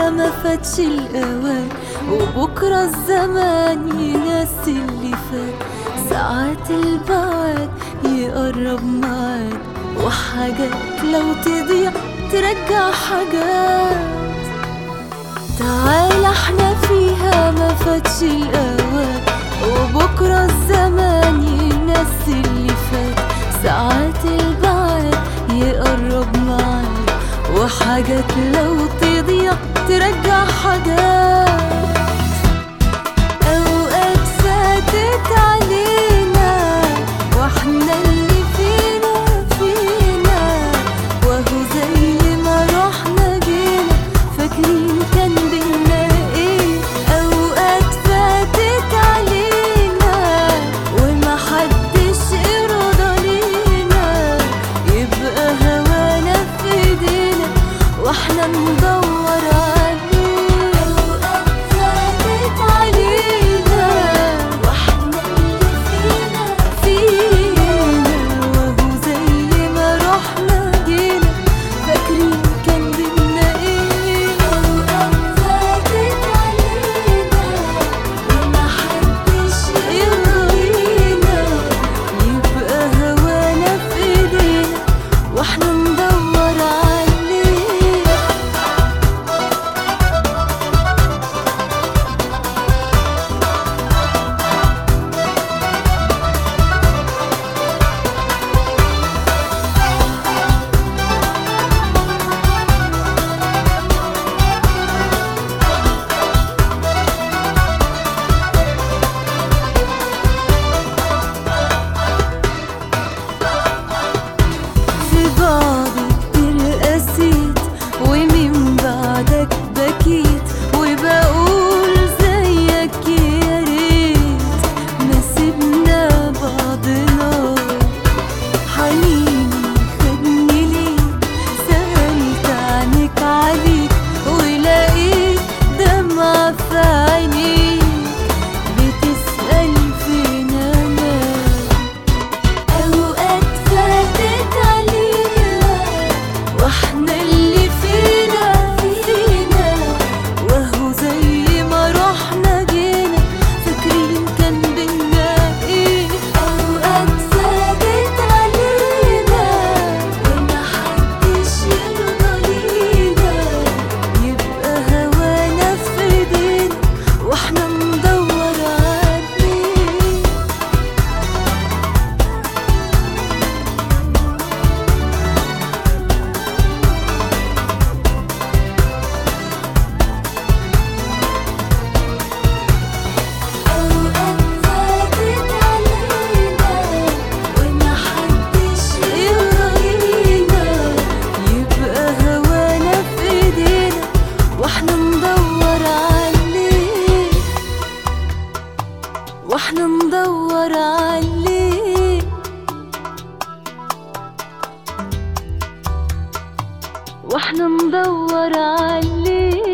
فيها ما فاتش الأوان وبكرة الزمان ينسي اللي فات ساعات البعد يقرب معاد وحاجات لو تضيع ترجع حاجات تعال احنا فيها ما فاتش الأوان وبكرة الزمان ينسي اللي فات ساعات البعد يقرب معاد وحاجات لو تضيع ترجع حاجات أوقات فاتت علينا واحنا اللي فينا فينا وهو زي ما رحنا جينا فاكرين كان بينا ايه أوقات فاتت علينا وما حدش يرضى لينا يبقى هوانا في ايدينا واحنا ندور عليه أوقات فاتت علينا واحنا اللي فينا فينا وهو زي ما رحنا جينا فاكرين كان بينا ايه أوقات فاتت علينا وما حدش يرضينا يبقى هوانا في ايدينا واحنا ندور عليه في بعض كتير قسيت ومن بعدك بكيت وبقول زيك يا ريت ما سيبنا بعضنا حنيني خدني ليك سألت عنك عليك ولقيت دمعة في عينيك بتسأل فين أنا أوقات فاتت علينا واحنا اللي فينا فينا وهو زي ما رحنا جينا فاكرين كان بينا ايه أوقات فاتت علينا وما حدش يرضى لينا يبقى هوانا في ايدينا واحنا ندور عليه أوقات فاتت علينا وما حدش يرضينا يبقى هوانا في ايدينا واحنا ندور عليه واحنا ندور عليه واحنا ندور عليه